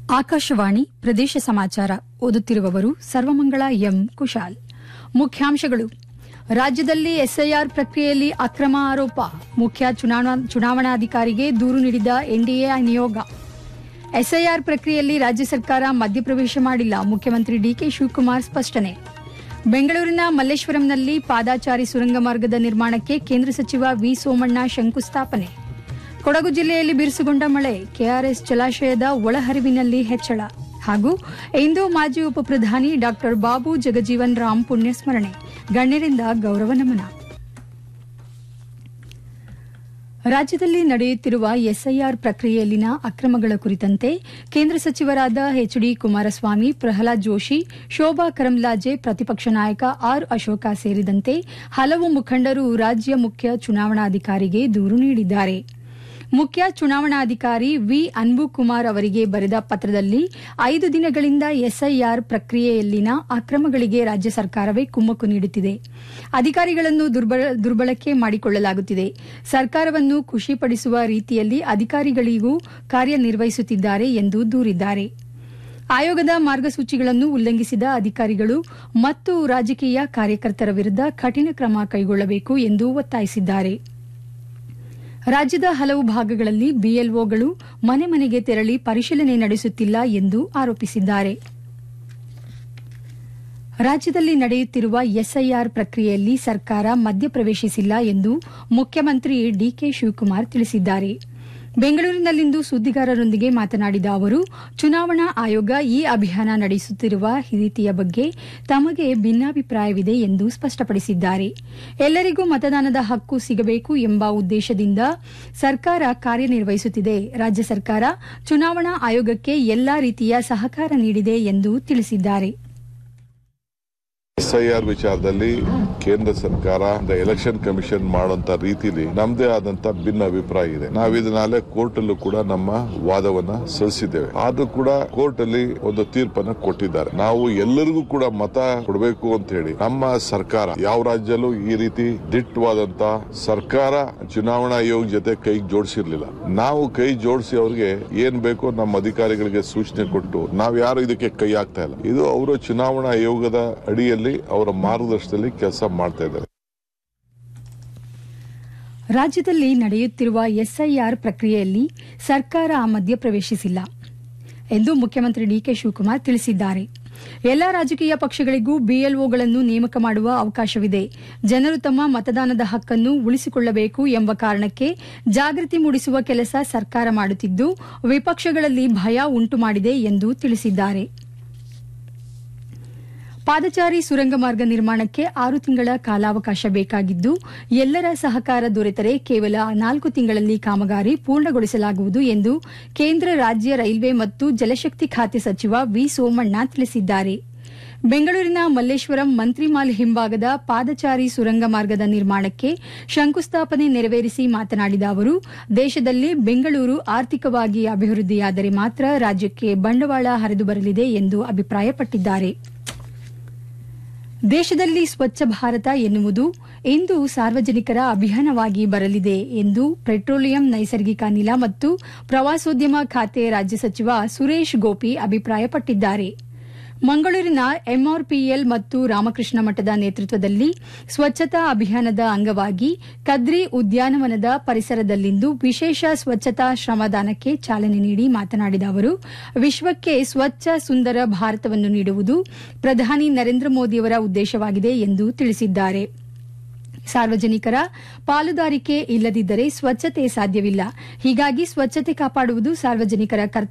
ಆಕಾಶವಾಣಿ ಪ್ರದೇಶ ಸಮಾಚಾರ ಓದುತ್ತಿರುವವರು ಸರ್ವಮಂಗಳ ಎಂ ಕುಶಾಲ್ ಮುಖ್ಯಾಂಶಗಳು ರಾಜ್ಯದಲ್ಲಿ ಎಸ್ಐಆರ್ ಪ್ರಕ್ರಿಯೆಯಲ್ಲಿ ಅಕ್ರಮ ಆರೋಪ ಮುಖ್ಯ ಚುನಾವಣಾ- ಚುನಾವಣಾಧಿಕಾರಿಗೆ ದೂರು ನೀಡಿದ ಎನ್ಡಿಎ ನಿಯೋಗ ಎಸ್ಐಆರ್ ಪ್ರಕ್ರಿಯೆಯಲ್ಲಿ ರಾಜ್ಯ ಸರ್ಕಾರ ಮಧ್ಯಪ್ರವೇಶ ಮಾಡಿಲ್ಲ ಮುಖ್ಯಮಂತ್ರಿ ಡಿಕೆ ಶಿವಕುಮಾರ್ ಸ್ಪಷ್ಟನೆ ಬೆಂಗಳೂರಿನ ಮಲ್ಲೇಶ್ವರಂನಲ್ಲಿ ಪಾದಾಚಾರಿ ಸುರಂಗ ಮಾರ್ಗದ ನಿರ್ಮಾಣಕ್ಕೆ ಕೇಂದ್ರ ಸಚಿವ ವಿ ಸೋಮಣ್ಣ ಶಂಕುಸ್ಥಾಪನೆ ಕೊಡಗು ಜಿಲ್ಲೆಯಲ್ಲಿ ಬಿರುಸುಗೊಂಡ ಮಳೆ ಕೆಆರ್ಎಸ್ ಜಲಾಶಯದ ಒಳಹರಿವಿನಲ್ಲಿ ಹೆಚ್ಚಳ ಹಾಗೂ ಇಂದು ಮಾಜಿ ಉಪಪ್ರಧಾನಿ ಡಾ ಬಾಬು ಜಗಜೀವನ್ ರಾಮ್ ಪುಣ್ಯಸ್ಮರಣೆ ಗಣ್ಯರಿಂದ ಗೌರವ ನಮನ ರಾಜ್ಯದಲ್ಲಿ ನಡೆಯುತ್ತಿರುವ ಎಸ್ಐಆರ್ ಪ್ರಕ್ರಿಯೆಯಲ್ಲಿನ ಅಕ್ರಮಗಳ ಕುರಿತಂತೆ ಕೇಂದ್ರ ಸಚಿವರಾದ ಎಚ್ಡಿ ಕುಮಾರಸ್ವಾಮಿ ಪ್ರಹ್ಲಾದ್ ಜೋಶಿ ಶೋಭಾ ಕರಂದ್ಲಾಜೆ ಪ್ರತಿಪಕ್ಷ ನಾಯಕ ಆರ್ ಅಶೋಕ ಸೇರಿದಂತೆ ಹಲವು ಮುಖಂಡರು ರಾಜ್ಯ ಮುಖ್ಯ ಚುನಾವಣಾಧಿಕಾರಿಗೆ ದೂರು ನೀಡಿದ್ದಾರೆ ಮುಖ್ಯ ಚುನಾವಣಾಧಿಕಾರಿ ವಿ ಅನ್ಬು ಕುಮಾರ್ ಅವರಿಗೆ ಬರೆದ ಪತ್ರದಲ್ಲಿ ಐದು ದಿನಗಳಿಂದ ಎಸ್ಐಆರ್ ಪ್ರಕ್ರಿಯೆಯಲ್ಲಿನ ಅಕ್ರಮಗಳಿಗೆ ರಾಜ್ಯ ಸರ್ಕಾರವೇ ಕುಮ್ಮಕ್ಕು ನೀಡುತ್ತಿದೆ ಅಧಿಕಾರಿಗಳನ್ನು ದುರ್ಬಳ- ದುರ್ಬಳಕೆ ಮಾಡಿಕೊಳ್ಳಲಾಗುತ್ತಿದೆ ಸರ್ಕಾರವನ್ನು ಖುಷಿಪಡಿಸುವ ರೀತಿಯಲ್ಲಿ ಅಧಿಕಾರಿಗಳಿಗೂ ಕಾರ್ಯನಿರ್ವಹಿಸುತ್ತಿದ್ದಾರೆ ಎಂದು ದೂರಿದ್ದಾರೆ ಆಯೋಗದ ಮಾರ್ಗಸೂಚಿಗಳನ್ನು ಉಲ್ಲಂಘಿಸಿದ ಅಧಿಕಾರಿಗಳು ಮತ್ತು ರಾಜಕೀಯ ಕಾರ್ಯಕರ್ತರ ವಿರುದ್ಧ ಕಠಿಣ ಕ್ರಮ ಕೈಗೊಳ್ಳಬೇಕು ಎಂದು ಒತ್ತಾಯಿಸಿದ್ದಾರೆ ರಾಜ್ಯದ ಹಲವು ಭಾಗಗಳಲ್ಲಿ ಬಿಎಲ್ಒಗಳು ಮನೆ ಮನೆಗೆ ತೆರಳಿ ಪರಿಶೀಲನೆ ನಡೆಸುತ್ತಿಲ್ಲ ಎಂದು ಆರೋಪಿಸಿದ್ದಾರೆ ರಾಜ್ಯದಲ್ಲಿ ನಡೆಯುತ್ತಿರುವ ಎಸ್ಐಆರ್ ಪ್ರಕ್ರಿಯೆಯಲ್ಲಿ ಸರ್ಕಾರ ಮಧ್ಯಪ್ರವೇಶಿಸಿಲ್ಲ ಎಂದು ಮುಖ್ಯಮಂತ್ರಿ ಡಿಕೆ ಶಿವಕುಮಾರ್ ತಿಳಿಸಿದ್ದಾರೆ ಬೆಂಗಳೂರಿನಲ್ಲಿಂದು ಸುದ್ದಿಗಾರರೊಂದಿಗೆ ಮಾತನಾಡಿದ ಅವರು ಚುನಾವಣಾ ಆಯೋಗ ಈ ಅಭಿಯಾನ ನಡೆಸುತ್ತಿರುವ ರೀತಿಯ ಬಗ್ಗೆ ತಮಗೆ ಭಿನ್ನಾಭಿಪ್ರಾಯವಿದೆ ಎಂದು ಸ್ಪಷ್ಟಪಡಿಸಿದ್ದಾರೆ ಎಲ್ಲರಿಗೂ ಮತದಾನದ ಹಕ್ಕು ಸಿಗಬೇಕು ಎಂಬ ಉದ್ದೇಶದಿಂದ ಸರ್ಕಾರ ಕಾರ್ಯನಿರ್ವಹಿಸುತ್ತಿದೆ ರಾಜ್ಯ ಸರ್ಕಾರ ಚುನಾವಣಾ ಆಯೋಗಕ್ಕೆ ಎಲ್ಲಾ ರೀತಿಯ ಸಹಕಾರ ನೀಡಿದೆ ಎಂದು ತಿಳಿಸಿದ್ದಾರೆ ಎಸ್ಐಆರ್ ವಿಚಾರದಲ್ಲಿ ಕೇಂದ್ರ ಸರ್ಕಾರ ಎಲೆಕ್ಷನ್ ಕಮಿಷನ್ ಮಾಡುವಂತ ರೀತಿಲಿ ನಮ್ದೇ ಆದಂತ ಭಿನ್ನ ಅಭಿಪ್ರಾಯ ಇದೆ ನಾವು ಇದನ್ನಾಲೆ ಕೋರ್ಟ್ ಅಲ್ಲೂ ಕೂಡ ನಮ್ಮ ವಾದವನ್ನ ಸಲ್ಲಿಸಿದ್ದೇವೆ ಆದ್ರೂ ಕೂಡ ಕೋರ್ಟ್ ಅಲ್ಲಿ ಒಂದು ತೀರ್ಪನ್ನ ಕೊಟ್ಟಿದ್ದಾರೆ ನಾವು ಎಲ್ಲರಿಗೂ ಕೂಡ ಮತ ಕೊಡಬೇಕು ಅಂತ ಹೇಳಿ ನಮ್ಮ ಸರ್ಕಾರ ಯಾವ ರಾಜ್ಯಲ್ಲೂ ಈ ರೀತಿ ದಿಟ್ಟವಾದಂತ ಸರ್ಕಾರ ಚುನಾವಣಾ ಆಯೋಗ ಜೊತೆ ಕೈ ಜೋಡಿಸಿರ್ಲಿಲ್ಲ ನಾವು ಕೈ ಜೋಡಿಸಿ ಅವ್ರಿಗೆ ಏನ್ ಬೇಕೋ ನಮ್ಮ ಅಧಿಕಾರಿಗಳಿಗೆ ಸೂಚನೆ ಕೊಟ್ಟು ನಾವ್ ಯಾರು ಇದಕ್ಕೆ ಕೈ ಹಾಕ್ತಾ ಇಲ್ಲ ಇದು ಅವರು ಚುನಾವಣಾ ಆಯೋಗದ ಅಡಿಯಲ್ಲಿ ಅವರ ಮಾರ್ಗದರ್ಶನದಲ್ಲಿ ಕೆಲಸ ಮಾಡ್ತಾ ಇದ್ದಾರೆ ರಾಜ್ಯದಲ್ಲಿ ನಡೆಯುತ್ತಿರುವ ಎಸ್ಐಆರ್ ಪ್ರಕ್ರಿಯೆಯಲ್ಲಿ ಸರ್ಕಾರ ಮಧ್ಯಪ್ರವೇಶಿಸಿಲ್ಲ ಎಂದು ಮುಖ್ಯಮಂತ್ರಿ ಡಿಕೆ ಶಿವಕುಮಾರ್ ತಿಳಿಸಿದ್ದಾರೆ ಎಲ್ಲಾ ರಾಜಕೀಯ ಪಕ್ಷಗಳಿಗೂ ಬಿಎಲ್ಒಗಳನ್ನು ನೇಮಕ ಮಾಡುವ ಅವಕಾಶವಿದೆ ಜನರು ತಮ್ಮ ಮತದಾನದ ಹಕ್ಕನ್ನು ಉಳಿಸಿಕೊಳ್ಳಬೇಕು ಎಂಬ ಕಾರಣಕ್ಕೆ ಜಾಗೃತಿ ಮೂಡಿಸುವ ಕೆಲಸ ಸರ್ಕಾರ ಮಾಡುತ್ತಿದ್ದು ವಿಪಕ್ಷಗಳಲ್ಲಿ ಭಯ ಉಂಟು ಮಾಡಿದೆ ಎಂದು ತಿಳಿಸಿದ್ದಾರೆ ಪಾದಚಾರಿ ಸುರಂಗ ಮಾರ್ಗ ನಿರ್ಮಾಣಕ್ಕೆ ಆರು ತಿಂಗಳ ಕಾಲಾವಕಾಶ ಬೇಕಾಗಿದ್ದು ಎಲ್ಲರ ಸಹಕಾರ ದೊರೆತರೆ ಕೇವಲ ನಾಲ್ಕು ತಿಂಗಳಲ್ಲಿ ಕಾಮಗಾರಿ ಪೂರ್ಣಗೊಳಿಸಲಾಗುವುದು ಎಂದು ಕೇಂದ್ರ ರಾಜ್ಯ ರೈಲ್ವೆ ಮತ್ತು ಜಲಶಕ್ತಿ ಖಾತೆ ಸಚಿವ ವಿ ಸೋಮಣ್ಣ ತಿಳಿಸಿದ್ದಾರೆ ಬೆಂಗಳೂರಿನ ಮಲ್ಲೇಶ್ವರಂ ಮಂತ್ರಿಮಾಲ್ ಹಿಂಭಾಗದ ಪಾದಚಾರಿ ಸುರಂಗ ಮಾರ್ಗದ ನಿರ್ಮಾಣಕ್ಕೆ ಶಂಕುಸ್ಥಾಪನೆ ನೆರವೇರಿಸಿ ಮಾತನಾಡಿದ ಅವರು ದೇಶದಲ್ಲಿ ಬೆಂಗಳೂರು ಆರ್ಥಿಕವಾಗಿ ಅಭಿವೃದ್ಧಿಯಾದರೆ ಮಾತ್ರ ರಾಜ್ಯಕ್ಕೆ ಬಂಡವಾಳ ಹರಿದು ಬರಲಿದೆ ಎಂದು ಅಭಿಪ್ರಾಯಪಟ್ಟಿದ್ದಾರೆ ದೇಶದಲ್ಲಿ ಸ್ವಚ್ಛ ಭಾರತ ಎನ್ನುವುದು ಇಂದು ಸಾರ್ವಜನಿಕರ ಅಭಿಯಾನವಾಗಿ ಬರಲಿದೆ ಎಂದು ಪೆಟ್ರೋಲಿಯಂ ನೈಸರ್ಗಿಕ ಅನಿಲ ಮತ್ತು ಪ್ರವಾಸೋದ್ಯಮ ಖಾತೆ ರಾಜ್ಯ ಸಚಿವ ಸುರೇಶ್ ಗೋಪಿ ಅಭಿಪ್ರಾಯಪಟ್ಟಿದ್ದಾರೆ ಮಂಗಳೂರಿನ ಎಂಆರ್ಪಿಎಲ್ ಮತ್ತು ರಾಮಕೃಷ್ಣ ಮಠದ ನೇತೃತ್ವದಲ್ಲಿ ಸ್ವಚ್ಛತಾ ಅಭಿಯಾನದ ಅಂಗವಾಗಿ ಕದ್ರಿ ಉದ್ಯಾನವನದ ಪರಿಸರದಲ್ಲಿಂದು ವಿಶೇಷ ಸ್ವಚ್ಛತಾ ಶ್ರಮದಾನಕ್ಕೆ ಚಾಲನೆ ನೀಡಿ ಮಾತನಾಡಿದ ಅವರು ವಿಶ್ವಕ್ಕೆ ಸ್ವಚ್ಛ ಸುಂದರ ಭಾರತವನ್ನು ನೀಡುವುದು ಪ್ರಧಾನಿ ನರೇಂದ್ರ ಮೋದಿಯವರ ಉದ್ದೇಶವಾಗಿದೆ ಎಂದು ತಿಳಿಸಿದ್ದಾರೆ ಸಾರ್ವಜನಿಕರ ಪಾಲುದಾರಿಕೆ ಇಲ್ಲದಿದ್ದರೆ ಸ್ವಚ್ಛತೆ ಸಾಧ್ಯವಿಲ್ಲ ಹೀಗಾಗಿ ಸ್ವಚ್ಛತೆ ಕಾಪಾಡುವುದು ಸಾರ್ವಜನಿಕರ ಕರ್ತವ್ಯ